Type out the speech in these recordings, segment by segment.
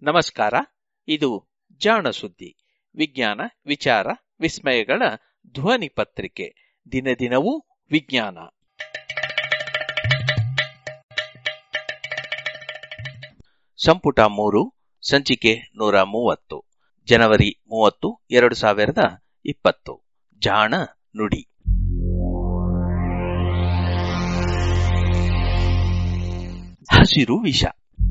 ನಮಸ್ಕಾರ ಇದು ಜಾಣ ಸುದ್ದಿ ವಿಜ್ಞಾನ ವಿಚಾರ ವಿಸ್ಮಯಗಳ ಧ್ವನಿ ಪತ್ರಿಕೆ ದಿನ ದಿನವೂ ವಿಜ್ಞಾನ ಸಂಪುಟ ಮೂರು ಸಂಚಿಕೆ ನೂರ ಮೂವತ್ತು ಜನವರಿ ಮೂವತ್ತು ಎರಡು ಸಾವಿರದ ಇಪ್ಪತ್ತು ಜಾಣ ನುಡಿ ಹಸಿರು ವಿಷ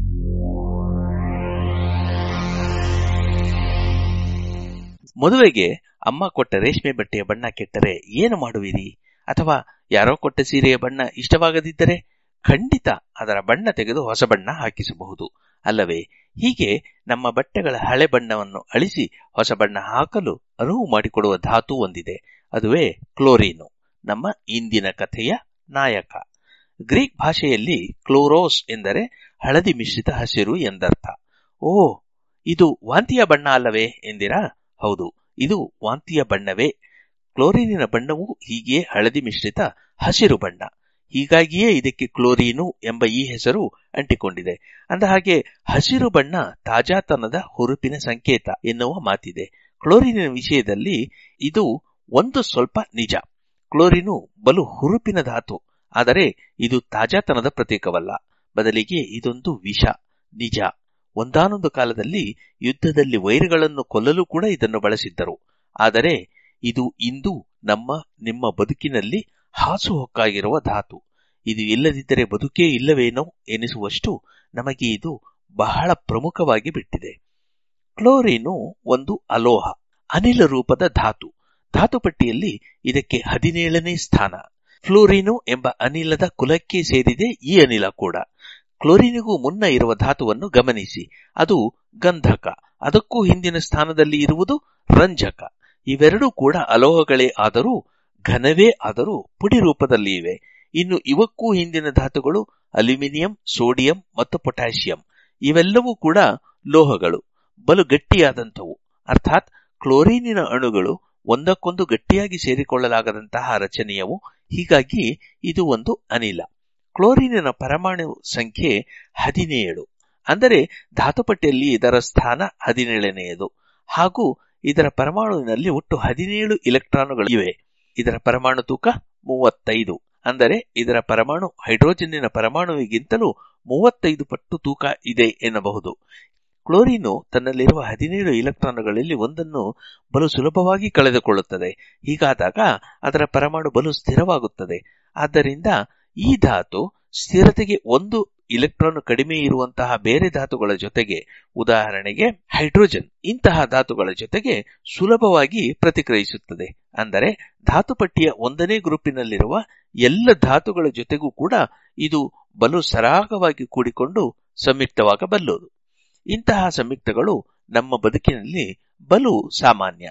ಮದುವೆಗೆ ಅಮ್ಮ ಕೊಟ್ಟ ರೇಷ್ಮೆ ಬಟ್ಟೆಯ ಬಣ್ಣ ಕೆಟ್ಟರೆ ಏನು ಮಾಡುವಿರಿ ಅಥವಾ ಯಾರೋ ಕೊಟ್ಟ ಸೀರೆಯ ಬಣ್ಣ ಇಷ್ಟವಾಗದಿದ್ದರೆ ಖಂಡಿತ ಅದರ ಬಣ್ಣ ತೆಗೆದು ಹೊಸ ಬಣ್ಣ ಹಾಕಿಸಬಹುದು ಅಲ್ಲವೇ ಹೀಗೆ ನಮ್ಮ ಬಟ್ಟೆಗಳ ಹಳೆ ಬಣ್ಣವನ್ನು ಅಳಿಸಿ ಹೊಸ ಬಣ್ಣ ಹಾಕಲು ಅನುವು ಮಾಡಿಕೊಡುವ ಧಾತು ಒಂದಿದೆ ಅದುವೇ ಕ್ಲೋರಿನು ನಮ್ಮ ಇಂದಿನ ಕಥೆಯ ನಾಯಕ ಗ್ರೀಕ್ ಭಾಷೆಯಲ್ಲಿ ಕ್ಲೋರೋಸ್ ಎಂದರೆ ಹಳದಿ ಮಿಶ್ರಿತ ಹಸಿರು ಎಂದರ್ಥ ಓ ಇದು ವಾಂತಿಯ ಬಣ್ಣ ಅಲ್ಲವೇ ಎಂದಿರಾ ಹೌದು ಇದು ವಾಂತಿಯ ಬಣ್ಣವೇ ಕ್ಲೋರಿನಿನ ಬಣ್ಣವು ಹೀಗೆ ಹಳದಿ ಮಿಶ್ರಿತ ಹಸಿರು ಬಣ್ಣ ಹೀಗಾಗಿಯೇ ಇದಕ್ಕೆ ಕ್ಲೋರಿನು ಎಂಬ ಈ ಹೆಸರು ಅಂಟಿಕೊಂಡಿದೆ ಅಂದ ಹಾಗೆ ಹಸಿರು ಬಣ್ಣ ತಾಜಾತನದ ಹುರುಪಿನ ಸಂಕೇತ ಎನ್ನುವ ಮಾತಿದೆ ಕ್ಲೋರಿನಿನ ವಿಷಯದಲ್ಲಿ ಇದು ಒಂದು ಸ್ವಲ್ಪ ನಿಜ ಕ್ಲೋರಿನು ಬಲು ಹುರುಪಿನ ಧಾತು ಆದರೆ ಇದು ತಾಜಾತನದ ಪ್ರತೀಕವಲ್ಲ ಬದಲಿಗೆ ಇದೊಂದು ವಿಷ ನಿಜ ಒಂದಾನೊಂದು ಕಾಲದಲ್ಲಿ ಯುದ್ಧದಲ್ಲಿ ವೈರಿಗಳನ್ನು ಕೊಲ್ಲಲು ಕೂಡ ಇದನ್ನು ಬಳಸಿದ್ದರು ಆದರೆ ಇದು ಇಂದು ನಮ್ಮ ನಿಮ್ಮ ಬದುಕಿನಲ್ಲಿ ಹಾಸುಹೊಕ್ಕಾಗಿರುವ ಧಾತು ಇದು ಇಲ್ಲದಿದ್ದರೆ ಬದುಕೇ ಇಲ್ಲವೇನೋ ಎನಿಸುವಷ್ಟು ನಮಗೆ ಇದು ಬಹಳ ಪ್ರಮುಖವಾಗಿ ಬಿಟ್ಟಿದೆ ಕ್ಲೋರಿನು ಒಂದು ಅಲೋಹ ಅನಿಲ ರೂಪದ ಧಾತು ಧಾತುಪಟ್ಟಿಯಲ್ಲಿ ಇದಕ್ಕೆ ಹದಿನೇಳನೇ ಸ್ಥಾನ ಫ್ಲೋರಿನು ಎಂಬ ಅನಿಲದ ಕುಲಕ್ಕೆ ಸೇರಿದೆ ಈ ಅನಿಲ ಕೂಡ ಕ್ಲೋರಿನಿಗೂ ಮುನ್ನ ಇರುವ ಧಾತುವನ್ನು ಗಮನಿಸಿ ಅದು ಗಂಧಕ ಅದಕ್ಕೂ ಹಿಂದಿನ ಸ್ಥಾನದಲ್ಲಿ ಇರುವುದು ರಂಜಕ ಇವೆರಡೂ ಕೂಡ ಅಲೋಹಗಳೇ ಆದರೂ ಘನವೇ ಆದರೂ ಪುಡಿ ರೂಪದಲ್ಲಿ ಇವೆ ಇನ್ನು ಇವಕ್ಕೂ ಹಿಂದಿನ ಧಾತುಗಳು ಅಲ್ಯೂಮಿನಿಯಂ ಸೋಡಿಯಂ ಮತ್ತು ಪೊಟ್ಯಾಷಿಯಂ ಇವೆಲ್ಲವೂ ಕೂಡ ಲೋಹಗಳು ಬಲು ಗಟ್ಟಿಯಾದಂಥವು ಅರ್ಥಾತ್ ಕ್ಲೋರಿನಿನ ಅಣುಗಳು ಒಂದಕ್ಕೊಂದು ಗಟ್ಟಿಯಾಗಿ ಸೇರಿಕೊಳ್ಳಲಾಗದಂತಹ ರಚನೆಯವು ಹೀಗಾಗಿ ಇದು ಒಂದು ಅನಿಲ ಕ್ಲೋರಿನಿನ ಪರಮಾಣು ಸಂಖ್ಯೆ ಹದಿನೇಳು ಅಂದರೆ ಧಾತುಪಟ್ಟಿಯಲ್ಲಿ ಇದರ ಸ್ಥಾನ ಹದಿನೇಳನೆಯದು ಹಾಗೂ ಇದರ ಪರಮಾಣುವಿನಲ್ಲಿ ಒಟ್ಟು ಹದಿನೇಳು ಇಲೆಕ್ಟ್ರಾನುಗಳು ಇವೆ ಇದರ ಪರಮಾಣು ತೂಕ ಮೂವತ್ತೈದು ಅಂದರೆ ಇದರ ಪರಮಾಣು ಹೈಡ್ರೋಜನ್ನಿನ ಪರಮಾಣುವಿಗಿಂತಲೂ ಮೂವತ್ತೈದು ಪಟ್ಟು ತೂಕ ಇದೆ ಎನ್ನಬಹುದು ಕ್ಲೋರಿನು ತನ್ನಲ್ಲಿರುವ ಹದಿನೇಳು ಇಲೆಕ್ಟ್ರಾನುಗಳಲ್ಲಿ ಒಂದನ್ನು ಬಲು ಸುಲಭವಾಗಿ ಕಳೆದುಕೊಳ್ಳುತ್ತದೆ ಹೀಗಾದಾಗ ಅದರ ಪರಮಾಣು ಬಲು ಸ್ಥಿರವಾಗುತ್ತದೆ ಆದ್ದರಿಂದ ಈ ಧಾತು ಸ್ಥಿರತೆಗೆ ಒಂದು ಇಲೆಕ್ಟ್ರಾನ್ ಕಡಿಮೆ ಇರುವಂತಹ ಬೇರೆ ಧಾತುಗಳ ಜೊತೆಗೆ ಉದಾಹರಣೆಗೆ ಹೈಡ್ರೋಜನ್ ಇಂತಹ ಧಾತುಗಳ ಜೊತೆಗೆ ಸುಲಭವಾಗಿ ಪ್ರತಿಕ್ರಿಯಿಸುತ್ತದೆ ಅಂದರೆ ಧಾತುಪಟ್ಟಿಯ ಒಂದನೇ ಗ್ರೂಪಿನಲ್ಲಿರುವ ಎಲ್ಲ ಧಾತುಗಳ ಜೊತೆಗೂ ಕೂಡ ಇದು ಬಲು ಸರಾಗವಾಗಿ ಕೂಡಿಕೊಂಡು ಸಂಯುಕ್ತವಾಗಬಲ್ಲದು ಇಂತಹ ಸಂಯುಕ್ತಗಳು ನಮ್ಮ ಬದುಕಿನಲ್ಲಿ ಬಲು ಸಾಮಾನ್ಯ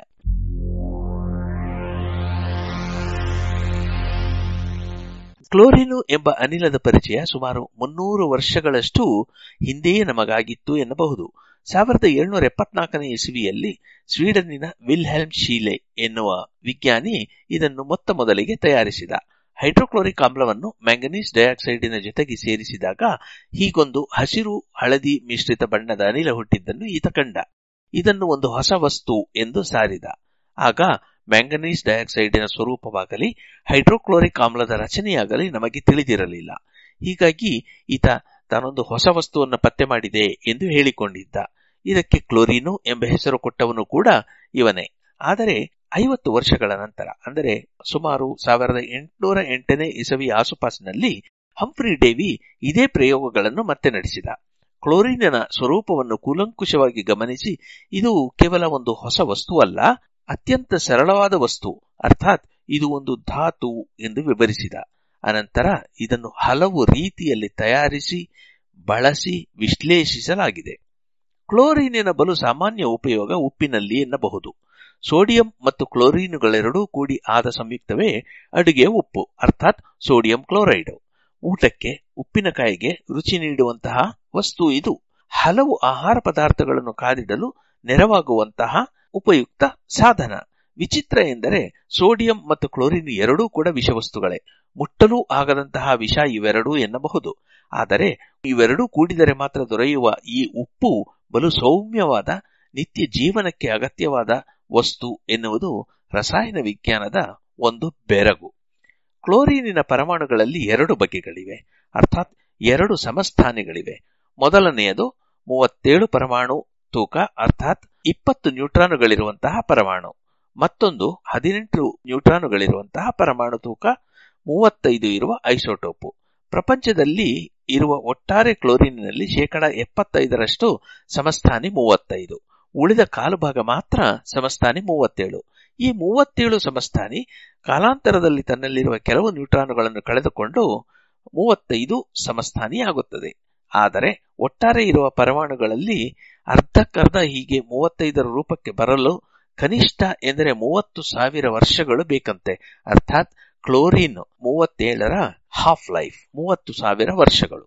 ಕ್ಲೋರಿನು ಎಂಬ ಅನಿಲದ ಪರಿಚಯ ಸುಮಾರು ಮುನ್ನೂರು ವರ್ಷಗಳಷ್ಟು ಹಿಂದೆಯೇ ನಮಗಾಗಿತ್ತು ಎನ್ನಬಹುದು ಸಾವಿರದ ಏಳ್ನೂರ ಎಪ್ಪತ್ನಾಲ್ಕನೇ ಇಸವಿಯಲ್ಲಿ ಸ್ವೀಡನ್ನಿನ ವಿಲ್ಹೆಲ್ಮ್ ಶೀಲೆ ಎನ್ನುವ ವಿಜ್ಞಾನಿ ಇದನ್ನು ಮೊತ್ತ ಮೊದಲಿಗೆ ತಯಾರಿಸಿದ ಹೈಡ್ರೋಕ್ಲೋರಿಕ್ ಆಮ್ಲವನ್ನು ಮ್ಯಾಂಗನೀಸ್ ಡೈಆಕ್ಸೈಡಿನ ಜೊತೆಗೆ ಸೇರಿಸಿದಾಗ ಹೀಗೊಂದು ಹಸಿರು ಹಳದಿ ಮಿಶ್ರಿತ ಬಣ್ಣದ ಅನಿಲ ಹುಟ್ಟಿದ್ದನ್ನು ಈತ ಕಂಡ ಇದನ್ನು ಒಂದು ಹೊಸ ವಸ್ತು ಎಂದು ಸಾರಿದ ಆಗ ಮ್ಯಾಂಗನೀಸ್ ಡೈಆಕ್ಸೈಡಿನ ಸ್ವರೂಪವಾಗಲಿ ಹೈಡ್ರೋಕ್ಲೋರಿಕ್ ಆಮ್ಲದ ರಚನೆಯಾಗಲಿ ನಮಗೆ ತಿಳಿದಿರಲಿಲ್ಲ ಹೀಗಾಗಿ ಈತ ತಾನೊಂದು ಹೊಸ ವಸ್ತುವನ್ನು ಪತ್ತೆ ಮಾಡಿದೆ ಎಂದು ಹೇಳಿಕೊಂಡಿದ್ದ ಇದಕ್ಕೆ ಕ್ಲೋರಿನು ಎಂಬ ಹೆಸರು ಕೊಟ್ಟವನು ಕೂಡ ಇವನೇ ಆದರೆ ಐವತ್ತು ವರ್ಷಗಳ ನಂತರ ಅಂದರೆ ಸುಮಾರು ಸಾವಿರದ ಎಂಟುನೂರ ಎಂಟನೇ ಇಸವಿ ಆಸುಪಾಸಿನಲ್ಲಿ ಹಂಫ್ರಿ ಡೇವಿ ಇದೇ ಪ್ರಯೋಗಗಳನ್ನು ಮತ್ತೆ ನಡೆಸಿದ ಕ್ಲೋರಿನಿನ ಸ್ವರೂಪವನ್ನು ಕೂಲಂಕುಷವಾಗಿ ಗಮನಿಸಿ ಇದು ಕೇವಲ ಒಂದು ಹೊಸ ವಸ್ತುವಲ್ಲ ಅತ್ಯಂತ ಸರಳವಾದ ವಸ್ತು ಅರ್ಥಾತ್ ಇದು ಒಂದು ಧಾತು ಎಂದು ವಿವರಿಸಿದ ಅನಂತರ ಇದನ್ನು ಹಲವು ರೀತಿಯಲ್ಲಿ ತಯಾರಿಸಿ ಬಳಸಿ ವಿಶ್ಲೇಷಿಸಲಾಗಿದೆ ಕ್ಲೋರಿನಿನ ಬಲು ಸಾಮಾನ್ಯ ಉಪಯೋಗ ಉಪ್ಪಿನಲ್ಲಿ ಎನ್ನಬಹುದು ಸೋಡಿಯಂ ಮತ್ತು ಕ್ಲೋರಿನುಗಳೆರಡೂ ಕೂಡಿ ಆದ ಸಂಯುಕ್ತವೇ ಅಡುಗೆ ಉಪ್ಪು ಅರ್ಥಾತ್ ಸೋಡಿಯಂ ಕ್ಲೋರೈಡ್ ಊಟಕ್ಕೆ ಉಪ್ಪಿನಕಾಯಿಗೆ ರುಚಿ ನೀಡುವಂತಹ ವಸ್ತು ಇದು ಹಲವು ಆಹಾರ ಪದಾರ್ಥಗಳನ್ನು ಕಾದಿಡಲು ನೆರವಾಗುವಂತಹ ಉಪಯುಕ್ತ ಸಾಧನ ವಿಚಿತ್ರ ಎಂದರೆ ಸೋಡಿಯಂ ಮತ್ತು ಕ್ಲೋರಿನ್ ಎರಡೂ ಕೂಡ ವಿಷವಸ್ತುಗಳೇ ಮುಟ್ಟಲೂ ಆಗದಂತಹ ವಿಷ ಇವೆರಡೂ ಎನ್ನಬಹುದು ಆದರೆ ಇವೆರಡೂ ಕೂಡಿದರೆ ಮಾತ್ರ ದೊರೆಯುವ ಈ ಉಪ್ಪು ಬಲು ಸೌಮ್ಯವಾದ ನಿತ್ಯ ಜೀವನಕ್ಕೆ ಅಗತ್ಯವಾದ ವಸ್ತು ಎನ್ನುವುದು ರಸಾಯನ ವಿಜ್ಞಾನದ ಒಂದು ಬೆರಗು ಕ್ಲೋರಿನಿನ ಪರಮಾಣುಗಳಲ್ಲಿ ಎರಡು ಬಗೆಗಳಿವೆ ಅರ್ಥಾತ್ ಎರಡು ಸಮಸ್ಥಾನಿಗಳಿವೆ ಮೊದಲನೆಯದು ಮೂವತ್ತೇಳು ಪರಮಾಣು ತೂಕ ಅರ್ಥಾತ್ ಇಪ್ಪತ್ತು ನ್ಯೂಟ್ರಾನುಗಳಿರುವಂತಹ ಪರಮಾಣು ಮತ್ತೊಂದು ಹದಿನೆಂಟು ನ್ಯೂಟ್ರಾನುಗಳಿರುವಂತಹ ಪರಮಾಣು ತೂಕ ಮೂವತ್ತೈದು ಇರುವ ಐಸೋಟೋಪು ಪ್ರಪಂಚದಲ್ಲಿ ಇರುವ ಒಟ್ಟಾರೆ ಕ್ಲೋರಿನಿನಲ್ಲಿ ಶೇಕಡ ಎಪ್ಪತ್ತೈದರಷ್ಟು ಸಮಸ್ಥಾನಿ ಮೂವತ್ತೈದು ಉಳಿದ ಕಾಲು ಭಾಗ ಮಾತ್ರ ಸಮಸ್ಥಾನಿ ಮೂವತ್ತೇಳು ಈ ಮೂವತ್ತೇಳು ಸಮಸ್ಥಾನಿ ಕಾಲಾಂತರದಲ್ಲಿ ತನ್ನಲ್ಲಿರುವ ಕೆಲವು ನ್ಯೂಟ್ರಾನುಗಳನ್ನು ಕಳೆದುಕೊಂಡು ಮೂವತ್ತೈದು ಸಮಸ್ಥಾನಿಯಾಗುತ್ತದೆ ಆದರೆ ಒಟ್ಟಾರೆ ಇರುವ ಪರಮಾಣುಗಳಲ್ಲಿ ಅರ್ಧಕ್ಕರ್ಧ ಹೀಗೆ ಮೂವತ್ತೈದರ ರೂಪಕ್ಕೆ ಬರಲು ಕನಿಷ್ಠ ಎಂದರೆ ಮೂವತ್ತು ಸಾವಿರ ವರ್ಷಗಳು ಬೇಕಂತೆ ಅರ್ಥಾತ್ ಕ್ಲೋರಿನ್ ಮೂವತ್ತೇಳರ ಹಾಫ್ ಲೈಫ್ ಮೂವತ್ತು ಸಾವಿರ ವರ್ಷಗಳು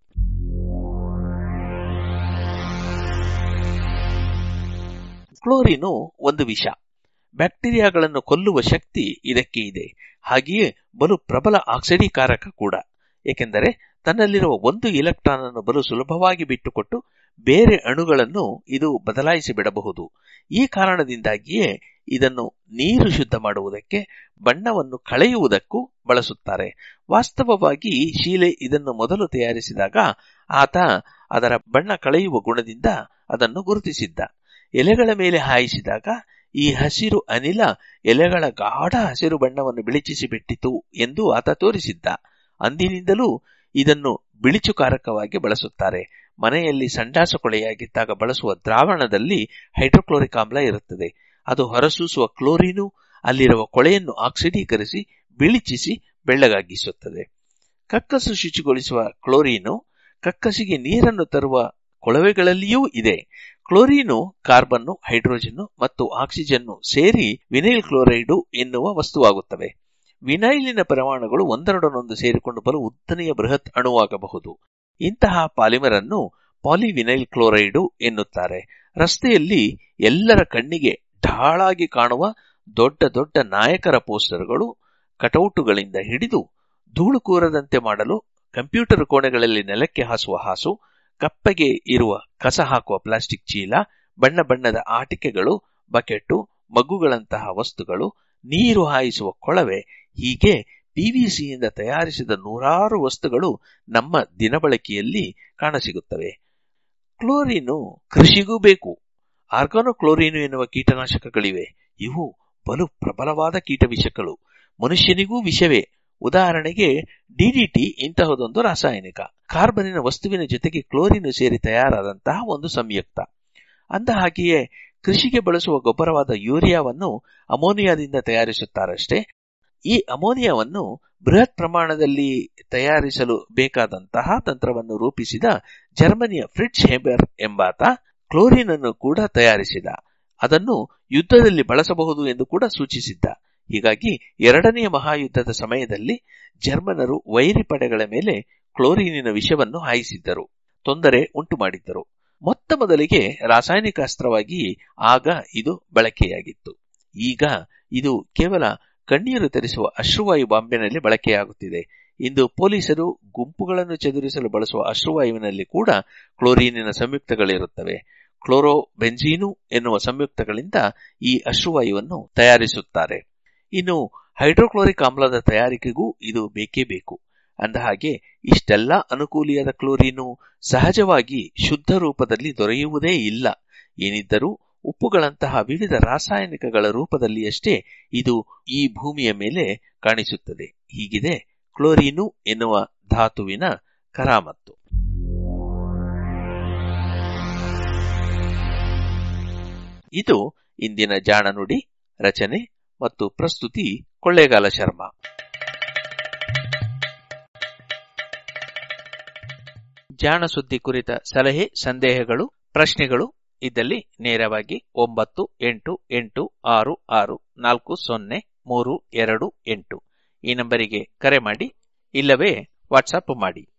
ಕ್ಲೋರಿನು ಒಂದು ವಿಷ ಬ್ಯಾಕ್ಟೀರಿಯಾಗಳನ್ನು ಕೊಲ್ಲುವ ಶಕ್ತಿ ಇದಕ್ಕೆ ಇದೆ ಹಾಗೆಯೇ ಬಲು ಪ್ರಬಲ ಆಕ್ಸಿಡೀಕಾರಕ ಕೂಡ ಏಕೆಂದರೆ ತನ್ನಲ್ಲಿರುವ ಒಂದು ಇಲೆಕ್ಟ್ರಾನ್ ಅನ್ನು ಬಲು ಸುಲಭವಾಗಿ ಬಿಟ್ಟುಕೊಟ್ಟು ಬೇರೆ ಅಣುಗಳನ್ನು ಇದು ಬದಲಾಯಿಸಿ ಬಿಡಬಹುದು ಈ ಕಾರಣದಿಂದಾಗಿಯೇ ಇದನ್ನು ನೀರು ಶುದ್ಧ ಮಾಡುವುದಕ್ಕೆ ಬಣ್ಣವನ್ನು ಕಳೆಯುವುದಕ್ಕೂ ಬಳಸುತ್ತಾರೆ ವಾಸ್ತವವಾಗಿ ಶೀಲೆ ಇದನ್ನು ಮೊದಲು ತಯಾರಿಸಿದಾಗ ಆತ ಅದರ ಬಣ್ಣ ಕಳೆಯುವ ಗುಣದಿಂದ ಅದನ್ನು ಗುರುತಿಸಿದ್ದ ಎಲೆಗಳ ಮೇಲೆ ಹಾಯಿಸಿದಾಗ ಈ ಹಸಿರು ಅನಿಲ ಎಲೆಗಳ ಗಾಢ ಹಸಿರು ಬಣ್ಣವನ್ನು ಬಿಳಿಚಿಸಿ ಬಿಟ್ಟಿತು ಎಂದು ಆತ ತೋರಿಸಿದ್ದ ಅಂದಿನಿಂದಲೂ ಇದನ್ನು ಬಿಳಿಚುಕಾರಕವಾಗಿ ಬಳಸುತ್ತಾರೆ ಮನೆಯಲ್ಲಿ ಸಂಡಾಸ ಕೊಳೆಯಾಗಿದ್ದಾಗ ಬಳಸುವ ದ್ರಾವಣದಲ್ಲಿ ಹೈಡ್ರೋಕ್ಲೋರಿಕ್ ಆಮ್ಲ ಇರುತ್ತದೆ ಅದು ಹೊರಸೂಸುವ ಕ್ಲೋರಿನು ಅಲ್ಲಿರುವ ಕೊಳೆಯನ್ನು ಆಕ್ಸಿಡೀಕರಿಸಿ ಬಿಳಿಚಿಸಿ ಬೆಳ್ಳಗಾಗಿಸುತ್ತದೆ ಕಕ್ಕಸು ಶುಚಿಗೊಳಿಸುವ ಕ್ಲೋರಿನು ಕಕ್ಕಸಿಗೆ ನೀರನ್ನು ತರುವ ಕೊಳವೆಗಳಲ್ಲಿಯೂ ಇದೆ ಕ್ಲೋರಿನು ಕಾರ್ಬನ್ನು ಹೈಡ್ರೋಜನ್ನು ಮತ್ತು ಆಕ್ಸಿಜನ್ನು ಸೇರಿ ವಿನೈಲ್ ಕ್ಲೋರೈಡು ಎನ್ನುವ ವಸ್ತುವಾಗುತ್ತವೆ ವಿನೈಲಿನ ಪರಮಾಣುಗಳು ಒಂದರೊಡನೊಂದು ಸೇರಿಕೊಂಡು ಬಲು ಉದ್ದನೆಯ ಬೃಹತ್ ಅಣುವಾಗಬಹುದು ಇಂತಹ ಪಾಲಿಮರ್ ಅನ್ನು ಪಾಲಿವಿನೈಲ್ ಕ್ಲೋರೈಡು ಎನ್ನುತ್ತಾರೆ ರಸ್ತೆಯಲ್ಲಿ ಎಲ್ಲರ ಕಣ್ಣಿಗೆ ಢಾಳಾಗಿ ಕಾಣುವ ದೊಡ್ಡ ದೊಡ್ಡ ನಾಯಕರ ಪೋಸ್ಟರ್ಗಳು ಕಟೌಟುಗಳಿಂದ ಹಿಡಿದು ಧೂಳು ಕೂರದಂತೆ ಮಾಡಲು ಕಂಪ್ಯೂಟರ್ ಕೋಣೆಗಳಲ್ಲಿ ನೆಲಕ್ಕೆ ಹಾಸುವ ಹಾಸು ಕಪ್ಪೆಗೆ ಇರುವ ಕಸ ಹಾಕುವ ಪ್ಲಾಸ್ಟಿಕ್ ಚೀಲ ಬಣ್ಣ ಬಣ್ಣದ ಆಟಿಕೆಗಳು ಬಕೆಟ್ಟು ಮಗ್ಗುಗಳಂತಹ ವಸ್ತುಗಳು ನೀರು ಹಾಯಿಸುವ ಕೊಳವೆ ಹೀಗೆ ಪಿವಿಸಿಯಿಂದ ತಯಾರಿಸಿದ ನೂರಾರು ವಸ್ತುಗಳು ನಮ್ಮ ದಿನಬಳಕೆಯಲ್ಲಿ ಕಾಣಸಿಗುತ್ತವೆ ಕ್ಲೋರಿನು ಕೃಷಿಗೂ ಬೇಕು ಆರ್ಗಾನೋಕ್ಲೋರಿನು ಎನ್ನುವ ಕೀಟನಾಶಕಗಳಿವೆ ಇವು ಬಲು ಪ್ರಬಲವಾದ ಕೀಟವಿಷಗಳು ಮನುಷ್ಯನಿಗೂ ವಿಷವೇ ಉದಾಹರಣೆಗೆ ಡಿಡಿಟಿ ಇಂತಹದೊಂದು ರಾಸಾಯನಿಕ ಕಾರ್ಬನಿನ ವಸ್ತುವಿನ ಜೊತೆಗೆ ಕ್ಲೋರಿನ್ ಸೇರಿ ತಯಾರಾದಂತಹ ಒಂದು ಸಂಯುಕ್ತ ಅಂದ ಹಾಗೆಯೇ ಕೃಷಿಗೆ ಬಳಸುವ ಗೊಬ್ಬರವಾದ ಯೂರಿಯಾವನ್ನು ಅಮೋನಿಯಾದಿಂದ ತಯಾರಿಸುತ್ತಾರಷ್ಟೇ ಈ ಅಮೋನಿಯಾವನ್ನು ಬೃಹತ್ ಪ್ರಮಾಣದಲ್ಲಿ ತಯಾರಿಸಲು ಬೇಕಾದಂತಹ ತಂತ್ರವನ್ನು ರೂಪಿಸಿದ ಜರ್ಮನಿಯ ಫ್ರಿಡ್ಜ್ ಹೇಬರ್ ಎಂಬಾತ ಕ್ಲೋರಿನ್ ಅನ್ನು ಕೂಡ ತಯಾರಿಸಿದ ಅದನ್ನು ಯುದ್ಧದಲ್ಲಿ ಬಳಸಬಹುದು ಎಂದು ಕೂಡ ಸೂಚಿಸಿದ್ದ ಹೀಗಾಗಿ ಎರಡನೆಯ ಮಹಾಯುದ್ಧದ ಸಮಯದಲ್ಲಿ ಜರ್ಮನರು ವೈರಿ ಪಡೆಗಳ ಮೇಲೆ ಕ್ಲೋರಿನಿನ ವಿಷವನ್ನು ಹಾಯಿಸಿದ್ದರು ತೊಂದರೆ ಉಂಟು ಮಾಡಿದ್ದರು ಮೊತ್ತ ಮೊದಲಿಗೆ ರಾಸಾಯನಿಕ ಅಸ್ತ್ರವಾಗಿ ಆಗ ಇದು ಬಳಕೆಯಾಗಿತ್ತು ಈಗ ಇದು ಕೇವಲ ಕಣ್ಣೀರು ತರಿಸುವ ಅಶ್ರುವಾಯು ಬಾಂಬಿನಲ್ಲಿ ಬಳಕೆಯಾಗುತ್ತಿದೆ ಇಂದು ಪೊಲೀಸರು ಗುಂಪುಗಳನ್ನು ಚದುರಿಸಲು ಬಳಸುವ ಅಶ್ರುವಾಯುವಿನಲ್ಲಿ ಕೂಡ ಕ್ಲೋರಿನಿನ ಸಂಯುಕ್ತಗಳಿರುತ್ತವೆ ಕ್ಲೋರೋ ಬೆಂಜೀನು ಎನ್ನುವ ಸಂಯುಕ್ತಗಳಿಂದ ಈ ಅಶ್ರುವಾಯುವನ್ನು ತಯಾರಿಸುತ್ತಾರೆ ಇನ್ನು ಹೈಡ್ರೋಕ್ಲೋರಿಕ್ ಆಮ್ಲದ ತಯಾರಿಕೆಗೂ ಇದು ಬೇಕೇ ಬೇಕು ಅಂದಹಾಗೆ ಇಷ್ಟೆಲ್ಲ ಅನುಕೂಲಿಯಾದ ಕ್ಲೋರಿನು ಸಹಜವಾಗಿ ಶುದ್ಧ ರೂಪದಲ್ಲಿ ದೊರೆಯುವುದೇ ಇಲ್ಲ ಏನಿದ್ದರೂ ಉಪ್ಪುಗಳಂತಹ ವಿವಿಧ ರಾಸಾಯನಿಕಗಳ ರೂಪದಲ್ಲಿಯಷ್ಟೇ ಇದು ಈ ಭೂಮಿಯ ಮೇಲೆ ಕಾಣಿಸುತ್ತದೆ ಹೀಗಿದೆ ಕ್ಲೋರಿನು ಎನ್ನುವ ಧಾತುವಿನ ಕರಾಮತ್ತು ಇದು ಇಂದಿನ ಜಾಣನುಡಿ ರಚನೆ ಮತ್ತು ಪ್ರಸ್ತುತಿ ಕೊಳ್ಳೇಗಾಲ ಶರ್ಮಾ ಜಾಣ ಸುದ್ದಿ ಕುರಿತ ಸಲಹೆ ಸಂದೇಹಗಳು ಪ್ರಶ್ನೆಗಳು ಇದ್ದಲ್ಲಿ ನೇರವಾಗಿ ಒಂಬತ್ತು ಎಂಟು ಎಂಟು ಆರು ಆರು ನಾಲ್ಕು ಸೊನ್ನೆ ಮೂರು ಎರಡು ಎಂಟು ಈ ನಂಬರಿಗೆ ಕರೆ ಮಾಡಿ ಇಲ್ಲವೇ ವಾಟ್ಸಪ್ ಮಾಡಿ